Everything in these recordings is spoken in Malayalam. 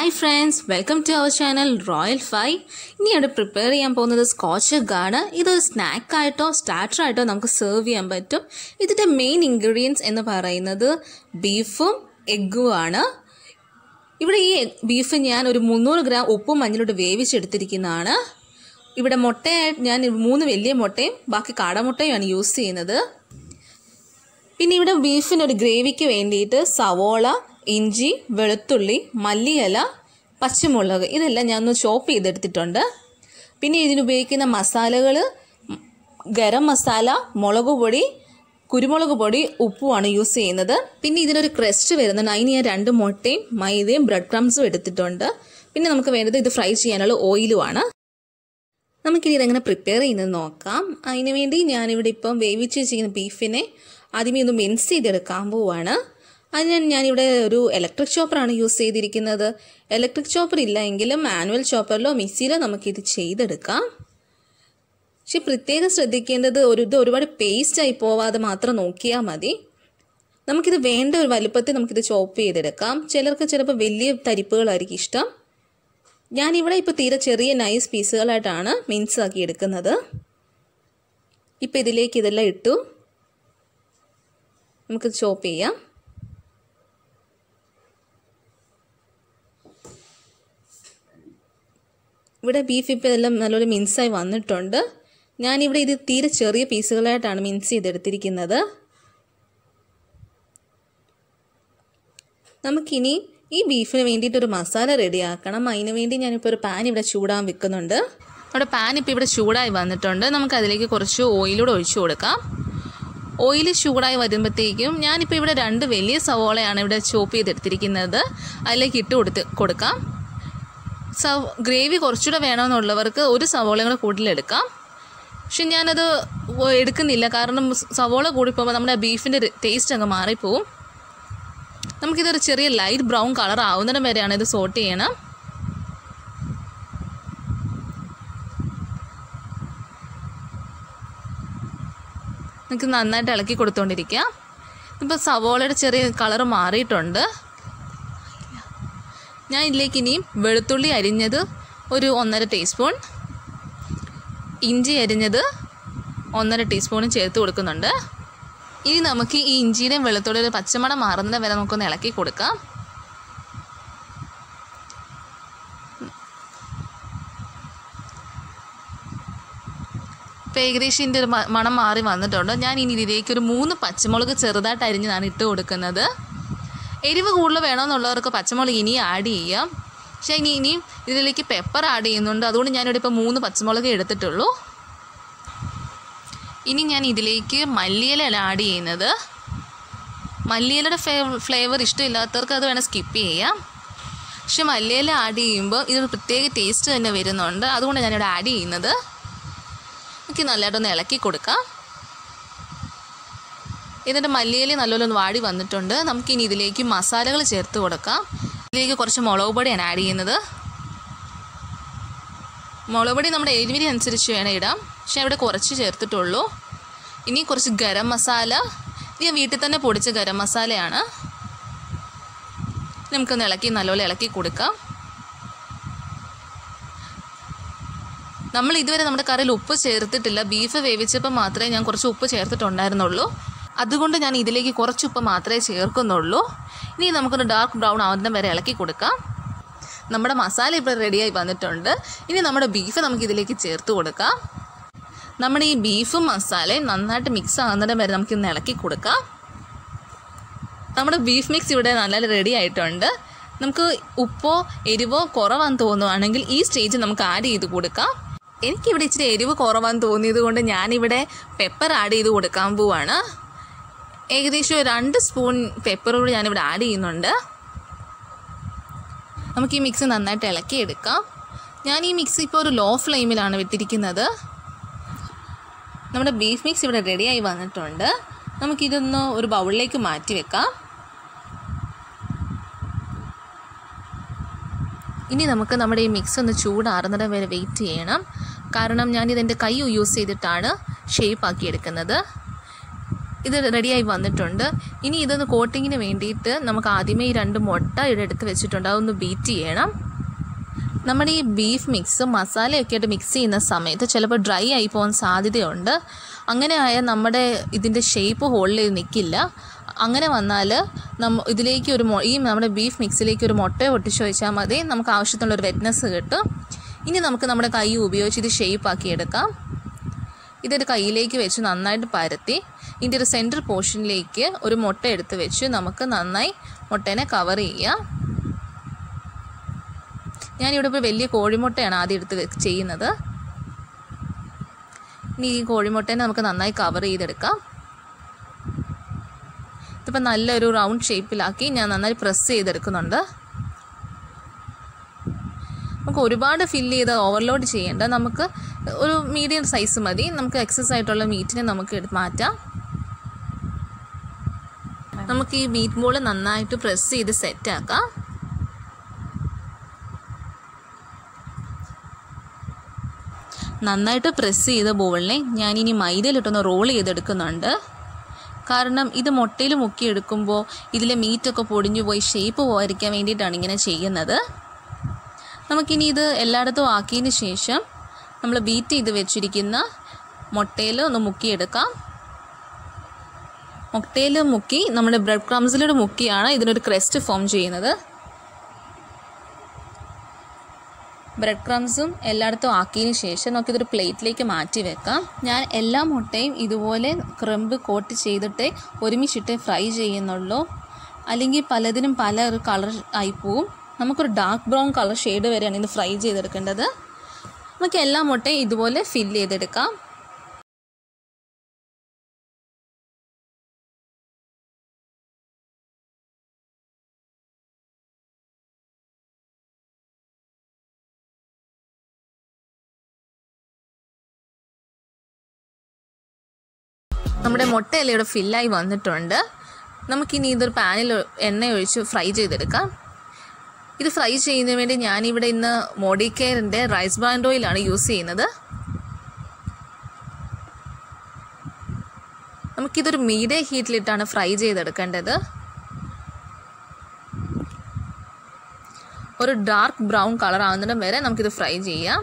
hi friends welcome to our channel royal ഫൈ ഇനി അവിടെ പ്രിപ്പയർ ചെയ്യാൻ പോകുന്നത് സ്കോച്ച് ആണ് ഇതൊരു സ്നാക്കായിട്ടോ സ്റ്റാർട്ടറായിട്ടോ നമുക്ക് സെർവ് ചെയ്യാൻ പറ്റും ഇതിൻ്റെ മെയിൻ ഇൻഗ്രീഡിയൻസ് എന്ന് പറയുന്നത് ബീഫും എഗ്ഗും ആണ് ഇവിടെ ഈ ബീഫ് ഞാൻ ഒരു മുന്നൂറ് ഗ്രാം ഉപ്പും മഞ്ഞളിട്ട് വേവിച്ചെടുത്തിരിക്കുന്നതാണ് ഇവിടെ മുട്ടയായിട്ട് ഞാൻ മൂന്ന് വലിയ മുട്ടയും ബാക്കി കാടമുട്ടയുമാണ് യൂസ് ചെയ്യുന്നത് പിന്നെ ഇവിടെ ബീഫിന് ഒരു ഗ്രേവിക്ക് വേണ്ടിയിട്ട് സവോള ഇഞ്ചി വെളുത്തുള്ളി മല്ലിയില പച്ചമുളക് ഇതെല്ലാം ഞാൻ ഒന്ന് ചോപ്പ് ചെയ്തെടുത്തിട്ടുണ്ട് പിന്നെ ഇതിനുപയോഗിക്കുന്ന മസാലകൾ ഗരം മസാല മുളക് പൊടി കുരുമുളക് പൊടി ഉപ്പുമാണ് യൂസ് ചെയ്യുന്നത് പിന്നെ ഇതിനൊരു ക്രസ്റ്റ് വരുന്നുണ്ട് അതിന് ഞാൻ രണ്ട് മുട്ടയും മൈദയും ബ്രെഡ് ക്രംസും എടുത്തിട്ടുണ്ട് പിന്നെ നമുക്ക് വേണ്ടത് ഇത് ഫ്രൈ ചെയ്യാനുള്ള ഓയിലുമാണ് നമുക്കിനി ഇതെങ്ങനെ പ്രിപ്പയർ ചെയ്യുന്നത് നോക്കാം അതിന് വേണ്ടി ഞാനിവിടെ ഇപ്പം വേവിച്ച് വെച്ചിരിക്കുന്ന ബീഫിനെ ആദ്യമേ ഒന്ന് മിൻസ് ചെയ്തെടുക്കാൻ പോവാണ് അതിന് ഞാനിവിടെ ഒരു ഇലക്ട്രിക് ചോപ്പറാണ് യൂസ് ചെയ്തിരിക്കുന്നത് ഇലക്ട്രിക് ചോപ്പർ ഇല്ല എങ്കിലും മാനുവൽ ചോപ്പറിലോ മിക്സിയിലോ നമുക്കിത് ചെയ്തെടുക്കാം പക്ഷെ പ്രത്യേകം ശ്രദ്ധിക്കേണ്ടത് ഒരു ഇത് ഒരുപാട് പേസ്റ്റായി പോവാതെ മാത്രം നോക്കിയാൽ മതി നമുക്കിത് വേണ്ട ഒരു വലുപ്പത്തിൽ നമുക്കിത് ചോപ്പ് ചെയ്തെടുക്കാം ചിലർക്ക് ചിലപ്പോൾ വലിയ തരിപ്പുകളായിരിക്കും ഇഷ്ടം ഞാനിവിടെ ഇപ്പോൾ തീരെ ചെറിയ നൈസ് പീസുകളായിട്ടാണ് മിൻസ് ആക്കി എടുക്കുന്നത് ഇപ്പോൾ ഇതിലേക്ക് ഇതെല്ലാം ഇട്ടു നമുക്ക് ചോപ്പ് ചെയ്യാം ഇവിടെ ബീഫ് ഇപ്പോൾ ഇതെല്ലാം നല്ലൊരു മിൻസായി വന്നിട്ടുണ്ട് ഞാനിവിടെ ഇത് തീരെ ചെറിയ പീസുകളായിട്ടാണ് മിൻസ് ചെയ്തെടുത്തിരിക്കുന്നത് നമുക്കിനി ഈ ബീഫിന് വേണ്ടിയിട്ടൊരു മസാല റെഡിയാക്കണം അതിന് വേണ്ടി ഞാനിപ്പോൾ ഒരു പാൻ ഇവിടെ ചൂടാൻ വെക്കുന്നുണ്ട് അവിടെ പാൻ ഇപ്പോൾ ഇവിടെ ചൂടായി വന്നിട്ടുണ്ട് നമുക്ക് അതിലേക്ക് കുറച്ച് ഓയിലൂടെ ഒഴിച്ചു കൊടുക്കാം ഓയിൽ ചൂടായി വരുമ്പോഴത്തേക്കും ഞാനിപ്പോൾ ഇവിടെ രണ്ട് വലിയ സവോളയാണ് ഇവിടെ ചോപ്പ് ചെയ്തെടുത്തിരിക്കുന്നത് അതിലേക്ക് ഇട്ട് കൊടുത്ത് കൊടുക്കാം സവ് ഗ്രേവി കുറച്ചുകൂടെ വേണമെന്നുള്ളവർക്ക് ഒരു സവോളയും കൂടെ കൂടുതലെടുക്കാം പക്ഷെ ഞാനത് എടുക്കുന്നില്ല കാരണം സവോള കൂടിപ്പോകുമ്പോൾ നമ്മുടെ ബീഫിൻ്റെ ടേസ്റ്റ് അങ്ങ് മാറിപ്പോവും നമുക്കിതൊരു ചെറിയ ലൈറ്റ് ബ്രൗൺ കളർ ആവുന്നിടം വരെയാണ് ഇത് സോട്ട് ചെയ്യണം നമുക്ക് നന്നായിട്ട് ഇളക്കി കൊടുത്തുകൊണ്ടിരിക്കാം ഇപ്പോൾ സവോളയുടെ ചെറിയ കളർ മാറിയിട്ടുണ്ട് ഞാൻ ഇതിലേക്ക് ഇനിയും വെളുത്തുള്ളി അരിഞ്ഞത് ഒരു ഒന്നര ടീസ്പൂൺ ഇഞ്ചി അരിഞ്ഞത് ഒന്നര ടീസ്പൂണും ചേർത്ത് കൊടുക്കുന്നുണ്ട് ഇനി നമുക്ക് ഈ ഇഞ്ചിയുടെയും വെളുത്തുള്ളിയുടെ പച്ചമണം മാറുന്നത് വരെ നമുക്കൊന്ന് ഇളക്കി കൊടുക്കാം ഇപ്പോൾ ഏകദേശം ഇതിൻ്റെ ഒരു മണം മാറി വന്നിട്ടുണ്ട് ഞാൻ ഇനി ഇതിലേക്ക് ഒരു മൂന്ന് പച്ചമുളക് ചെറുതായിട്ട് അരിഞ്ഞതാണ് ഇട്ട് കൊടുക്കുന്നത് എരിവ് കൂടുതൽ വേണമെന്നുള്ളവർക്ക് പച്ചമുളക് ഇനി ആഡ് ചെയ്യാം പക്ഷേ ഇനി ഇനിയും ഇതിലേക്ക് പെപ്പർ ആഡ് ചെയ്യുന്നുണ്ട് അതുകൊണ്ട് ഞാനിവിടെ ഇപ്പോൾ മൂന്ന് പച്ചമുളക് എടുത്തിട്ടുള്ളൂ ഇനി ഞാൻ ഇതിലേക്ക് മല്ലിയിലയാണ് ആഡ് ചെയ്യുന്നത് മല്ലിയിലയുടെ ഫ്ലേവർ ഇഷ്ടമില്ലാത്തവർക്ക് അത് വേണം സ്കിപ്പ് ചെയ്യാം പക്ഷെ മല്ലിയില ആഡ് ചെയ്യുമ്പോൾ ഇതൊരു പ്രത്യേക ടേസ്റ്റ് തന്നെ വരുന്നുണ്ട് അതുകൊണ്ട് ഞാനിവിടെ ആഡ് ചെയ്യുന്നത് നമുക്ക് നല്ലതായിട്ടൊന്ന് ഇളക്കി കൊടുക്കാം ഇതിൻ്റെ മല്ലിയില നല്ലപോലെ ഒന്ന് വാടി വന്നിട്ടുണ്ട് നമുക്കിനി ഇതിലേക്ക് മസാലകൾ ചേർത്ത് കൊടുക്കാം ഇതിലേക്ക് കുറച്ച് മുളക് പൊടിയാണ് ആഡ് ചെയ്യുന്നത് മുളക് പൊടി നമ്മുടെ എരിവിന് അനുസരിച്ച് വേണം ഇടാം പക്ഷേ ഇവിടെ കുറച്ച് ചേർത്തിട്ടുള്ളൂ ഇനി കുറച്ച് ഗരം മസാല ഇത് ഞാൻ വീട്ടിൽ തന്നെ പൊടിച്ച ഗരം മസാലയാണ് നമുക്കൊന്ന് ഇളക്കി നല്ലപോലെ ഇളക്കി കൊടുക്കാം നമ്മൾ ഇതുവരെ നമ്മുടെ കറിയിൽ ഉപ്പ് ചേർത്തിട്ടില്ല ബീഫ് വേവിച്ചപ്പോൾ മാത്രമേ ഞാൻ കുറച്ച് ഉപ്പ് ചേർത്തിട്ടുണ്ടായിരുന്നുള്ളൂ അതുകൊണ്ട് ഞാൻ ഇതിലേക്ക് കുറച്ച് ഉപ്പ് മാത്രമേ ചേർക്കുന്നുള്ളൂ ഇനി നമുക്കൊന്ന് ഡാർക്ക് ബ്രൗൺ ആവുന്ന വരെ ഇളക്കി കൊടുക്കാം നമ്മുടെ മസാല ഇപ്പോൾ റെഡിയായി വന്നിട്ടുണ്ട് ഇനി നമ്മുടെ ബീഫ് നമുക്ക് ഇതിലേക്ക് ചേർത്ത് കൊടുക്കാം നമ്മുടെ ഈ ബീഫും മസാലയും നന്നായിട്ട് മിക്സ് ആകുന്നിടം വരെ നമുക്ക് ഇന്ന് ഇളക്കി കൊടുക്കാം നമ്മുടെ ബീഫ് മിക്സ് ഇവിടെ നല്ല റെഡി ആയിട്ടുണ്ട് നമുക്ക് ഉപ്പോ എരിവോ കുറവാന്ന് തോന്നുവാണെങ്കിൽ ഈ സ്റ്റേജ് നമുക്ക് ആഡ് ചെയ്ത് കൊടുക്കാം എനിക്കിവിടെ ഇച്ചിരി എരിവ് കുറവാന്ന് തോന്നിയത് കൊണ്ട് ഞാനിവിടെ പെപ്പർ ആഡ് ചെയ്ത് കൊടുക്കാൻ പോവാണ് ഏകദേശം രണ്ട് സ്പൂൺ പെപ്പർ കൂടി ഞാനിവിടെ ആഡ് ചെയ്യുന്നുണ്ട് നമുക്ക് ഈ മിക്സ് നന്നായിട്ട് ഇളക്കി എടുക്കാം ഞാൻ ഈ മിക്സ് ഇപ്പോൾ ഒരു ലോ ഫ്ലെയിമിലാണ് വിട്ടിരിക്കുന്നത് നമ്മുടെ ബീഫ് മിക്സ് ഇവിടെ റെഡിയായി വന്നിട്ടുണ്ട് നമുക്കിതൊന്ന് ഒരു ബൗളിലേക്ക് മാറ്റി വെക്കാം ഇനി നമുക്ക് നമ്മുടെ ഈ മിക്സ് ഒന്ന് ചൂടാറുന്നിടം വരെ വെയിറ്റ് ചെയ്യണം കാരണം ഞാനിതെൻ്റെ കൈ യൂസ് ചെയ്തിട്ടാണ് ഷേപ്പ് ആക്കി എടുക്കുന്നത് ഇത് റെഡിയായി വന്നിട്ടുണ്ട് ഇനി ഇതൊന്ന് കോട്ടിങ്ങിന് വേണ്ടിയിട്ട് നമുക്ക് ആദ്യമേ ഈ രണ്ട് മുട്ട ഇവിടെ എടുത്ത് വെച്ചിട്ടുണ്ട് അതൊന്ന് ബീറ്റ് ചെയ്യണം നമ്മുടെ ഈ ബീഫ് മിക്സ് മസാലയൊക്കെ ആയിട്ട് മിക്സ് ചെയ്യുന്ന സമയത്ത് ചിലപ്പോൾ ഡ്രൈ ആയി പോകാൻ സാധ്യതയുണ്ട് അങ്ങനെ ആയാൽ നമ്മുടെ ഇതിൻ്റെ ഷേപ്പ് ഹോൾഡ് ചെയ്ത് നിൽക്കില്ല അങ്ങനെ വന്നാൽ നമ്മ ഇതിലേക്ക് ഒരു മൊ ഈ നമ്മുടെ ബീഫ് മിക്സിലേക്ക് ഒരു മുട്ട പൊട്ടിച്ച് വെച്ചാൽ മതി നമുക്ക് ആവശ്യത്തിനുള്ള ഒരു വെറ്റ്നസ് കിട്ടും ഇനി നമുക്ക് നമ്മുടെ കൈ ഉപയോഗിച്ച് ഇത് ഷേപ്പ് ആക്കി എടുക്കാം ഇതൊരു കയ്യിലേക്ക് വെച്ച് നന്നായിട്ട് പരത്തി ഇതിൻ്റെ ഒരു സെൻറ്റർ പോർഷനിലേക്ക് ഒരു മുട്ട എടുത്ത് വെച്ച് നമുക്ക് നന്നായി മുട്ടേനെ കവർ ചെയ്യാം ഞാനിവിടെ ഇപ്പോൾ വലിയ കോഴിമുട്ടയാണ് ആദ്യം എടുത്ത് വെ- ചെയ്യുന്നത് ഇനി ഈ കോഴിമുട്ടേനെ നമുക്ക് നന്നായി കവർ ചെയ്തെടുക്കാം ഇതിപ്പോൾ നല്ലൊരു റൗണ്ട് ഷേപ്പിലാക്കി ഞാൻ നന്നായി പ്രസ് ചെയ്തെടുക്കുന്നുണ്ട് നമുക്ക് ഒരുപാട് ഫില്ല് ചെയ്ത് ഓവർലോഡ് ചെയ്യേണ്ട നമുക്ക് ഒരു മീഡിയം സൈസ് മതി നമുക്ക് എക്സസ് ആയിട്ടുള്ള മീറ്റിനെ നമുക്ക് എടുത്ത് മാറ്റാം നമുക്ക് ഈ മീറ്റ് ബോൾ നന്നായിട്ട് പ്രസ് ചെയ്ത് സെറ്റാക്കാം നന്നായിട്ട് പ്രസ് ചെയ്ത ബോളിനെ ഞാനിനി മൈദയിലിട്ടൊന്ന് റോൾ ചെയ്തെടുക്കുന്നുണ്ട് കാരണം ഇത് മുട്ടയിൽ മുക്കിയെടുക്കുമ്പോൾ ഇതിലെ മീറ്റൊക്കെ പൊടിഞ്ഞു പോയി ഷേപ്പ് പോകാതിരിക്കാൻ വേണ്ടിയിട്ടാണ് ഇങ്ങനെ ചെയ്യുന്നത് നമുക്കിനി ഇത് എല്ലായിടത്തും ആക്കിയതിന് ശേഷം നമ്മൾ ബീറ്റ് ചെയ്ത് വെച്ചിരിക്കുന്ന മുട്ടയിൽ ഒന്ന് മുക്കിയെടുക്കാം മുട്ടയിൽ മുക്കി നമ്മുടെ ബ്രെഡ് ക്രംസിലൂടെ മുക്കിയാണ് ഇതിനൊരു ക്രസ്റ്റ് ഫോം ചെയ്യുന്നത് ബ്രെഡ് ക്രംസും എല്ലായിടത്തും ആക്കിയതിന് ശേഷം നമുക്കിതൊരു പ്ലേറ്റിലേക്ക് മാറ്റി വെക്കാം ഞാൻ എല്ലാ മുട്ടയും ഇതുപോലെ ക്രംബ് കോട്ട് ചെയ്തിട്ടേ ഒരുമിച്ചിട്ട് ഫ്രൈ ചെയ്യുന്നുള്ളൂ അല്ലെങ്കിൽ പലതിനും പല ഒരു കളർ ആയി പോവും നമുക്കൊരു ഡാർക്ക് ബ്രൗൺ കളർ ഷെയ്ഡ് വരെയാണ് ഇത് ഫ്രൈ ചെയ്തെടുക്കേണ്ടത് നമുക്ക് എല്ലാ മുട്ടയും ഇതുപോലെ ഫില്ല് ചെയ്തെടുക്കാം നമ്മുടെ മുട്ടയെല്ലാം ഇവിടെ ഫില്ലായി വന്നിട്ടുണ്ട് നമുക്കിനി ഇതൊരു പാനിൽ എണ്ണ ഒഴിച്ച് ഫ്രൈ ചെയ്തെടുക്കാം ഇത് ഫ്രൈ ചെയ്യുന്നതിന് വേണ്ടി ഞാനിവിടെ ഇന്ന് മോഡിക്കെയറിൻ്റെ റൈസ് ബ്രാൻഡ് ഓയിലാണ് യൂസ് ചെയ്യുന്നത് നമുക്കിതൊരു മീഡിയം ഹീറ്റിലിട്ടാണ് ഫ്രൈ ചെയ്തെടുക്കേണ്ടത് ഒരു ഡാർക്ക് ബ്രൗൺ കളർ ആവുന്നിടം വരെ നമുക്കിത് ഫ്രൈ ചെയ്യാം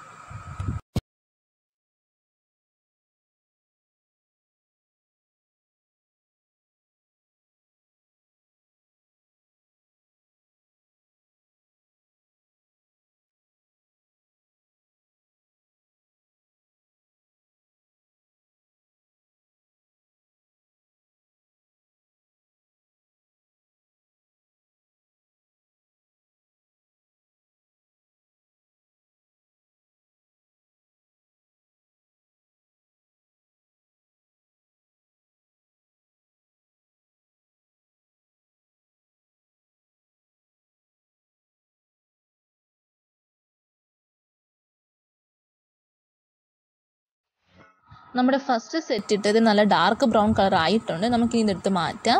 നമ്മുടെ ഫസ്റ്റ് സെറ്റ് ഇട്ടത് നല്ല ഡാർക്ക് ബ്രൗൺ കളർ ആയിട്ടുണ്ട് നമുക്ക് ഇതെടുത്ത് മാറ്റാം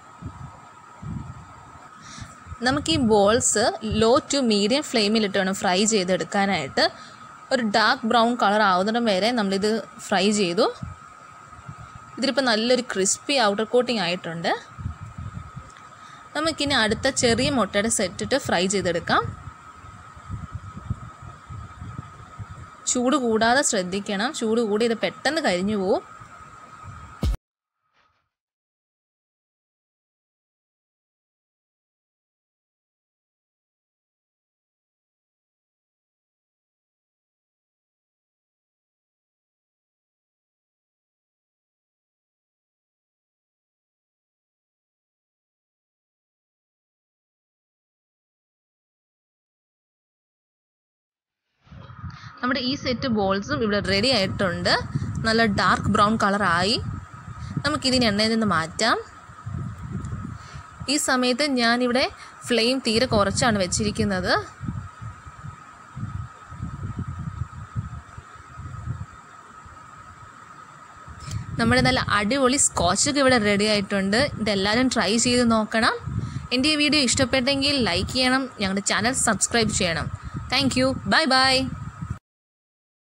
നമുക്ക് ഈ ബോൾസ് ലോ ടു മീഡിയം ഫ്ലെയിമിലിട്ട് വേണം ഫ്രൈ ചെയ്തെടുക്കാനായിട്ട് ഒരു ഡാർക്ക് ബ്രൗൺ കളർ ആവുന്നിടം വരെ നമ്മളിത് ഫ്രൈ ചെയ്തു ഇതിലിപ്പോൾ നല്ലൊരു ക്രിസ്പി ഔട്ടർ കോട്ടിംഗ് ആയിട്ടുണ്ട് നമുക്കിനി അടുത്ത ചെറിയ മുട്ടയുടെ സെറ്റിട്ട് ഫ്രൈ ചെയ്തെടുക്കാം ചൂട് കൂടാതെ ശ്രദ്ധിക്കണം ചൂട് കൂടി ഇത് പെട്ടെന്ന് കരിഞ്ഞു പോവും നമ്മുടെ ഈ സെറ്റ് ബോൾസും ഇവിടെ റെഡി ആയിട്ടുണ്ട് നല്ല ഡാർക്ക് ബ്രൗൺ കളറായി നമുക്കിതിന് എണ്ണയിൽ നിന്ന് മാറ്റാം ഈ സമയത്ത് ഞാനിവിടെ ഫ്ലെയിം തീരെ കുറച്ചാണ് വെച്ചിരിക്കുന്നത് നമ്മുടെ നല്ല അടിപൊളി സ്കോച്ചൊക്കെ ഇവിടെ റെഡി ആയിട്ടുണ്ട് ഇതെല്ലാവരും ട്രൈ ചെയ്ത് നോക്കണം എൻ്റെ ഈ വീഡിയോ ഇഷ്ടപ്പെട്ടെങ്കിൽ ലൈക്ക് ചെയ്യണം ഞങ്ങളുടെ ചാനൽ സബ്സ്ക്രൈബ് ചെയ്യണം താങ്ക് യു ബൈ ബൈ